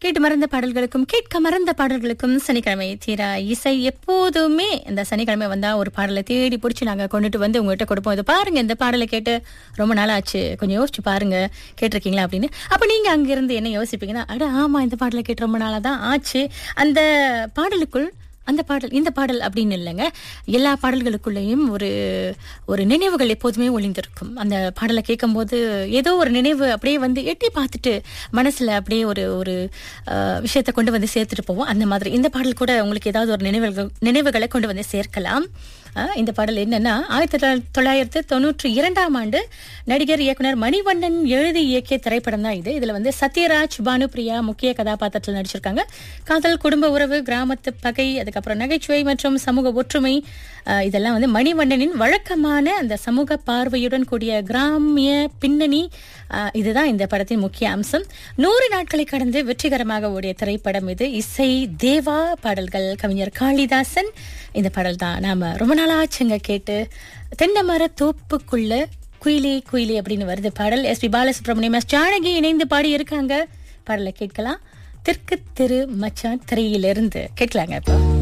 கேட்டு மறந்த பாடல்களுக்கும் கேட்க மறந்த பாடல்களுக்கும் சனிக்கிழமை தீரா இசை எப்போதுமே இந்த சனிக்கிழமை வந்தா ஒரு பாடலை தேடி பிடிச்சி நாங்க கொண்டுட்டு வந்து உங்ககிட்ட கொடுப்போம் இது பாருங்க இந்த பாடலை கேட்டு ரொம்ப நாள் ஆச்சு கொஞ்சம் யோசிச்சு பாருங்க கேட்டிருக்கீங்களா அப்படின்னு அப்ப நீங்க அங்கிருந்து என்ன யோசிப்பீங்கன்னா அட ஆமா இந்த பாடலை கேட்டு ரொம்ப நாளா தான் ஆச்சு அந்த பாடலுக்குள் அந்த பாடல் இந்த பாடல் அப்படின்னு இல்லைங்க எல்லா பாடல்களுக்குள்ளேயும் ஒரு ஒரு நினைவுகள் எப்போதுமே ஒளிந்திருக்கும் அந்த பாடலை கேட்கும்போது ஏதோ ஒரு நினைவு அப்படியே வந்து எட்டி பார்த்துட்டு மனசுல அப்படியே ஒரு ஒரு அஹ், விஷயத்தை கொண்டு வந்து சேர்த்துட்டு போவோம் அந்த மாதிரி இந்த பாடல் கூட உங்களுக்கு ஏதாவது ஒரு நினைவுகள் நினைவுகளை கொண்டு வந்து சேர்க்கலாம் அஹ், இந்த பாடல் என்னன்னா ஆயிரத்தி தொள்ளாயிரத்தி தொள்ளாயிரத்தி தொண்ணூற்றி இரண்டாம் ஆண்டு நடிகர் இயக்குனர் மணிவண்ணன் எழுதி இயக்கிய திரைப்படம் தான் இது இதுல வந்து சத்யராஜ் பானுபிரியா முக்கிய கதாபாத்திரத்தில் நடிச்சிருக்காங்க காதல் குடும்ப உறவு கிராமத்து பகை அதுக்கப்புறம் நகைச்சுவை மற்றும் சமூக ஒற்றுமை அஹ், இதெல்லாம் வந்து மணிவண்ணனின் வழக்கமான அந்த சமூக பார்வையுடன் கூடிய கிராமிய பின்னணி அஹ், இதுதான் இந்த படத்தின் முக்கிய அம்சம் நூறு நாட்களை கடந்து வெற்றிகரமாக ஓடிய திரைப்படம் இது இசை தேவா பாடல்கள் கவிஞர் காளிதாசன் இந்த பாடல் தான் நாம ரொம்ப நாளாச்சுங்க கேட்டு தென்னமர தோப்புக்குள்ள குயிலி குயிலி அப்படின்னு வருது பாடல் S P Balasubrahmanyam S Janaki இணைந்து பாடி இருக்காங்க பாடலை கேட்கலாம் தெற்கு திரு மச்சான் திரையிலிருந்து கேட்கலாங்க இப்போ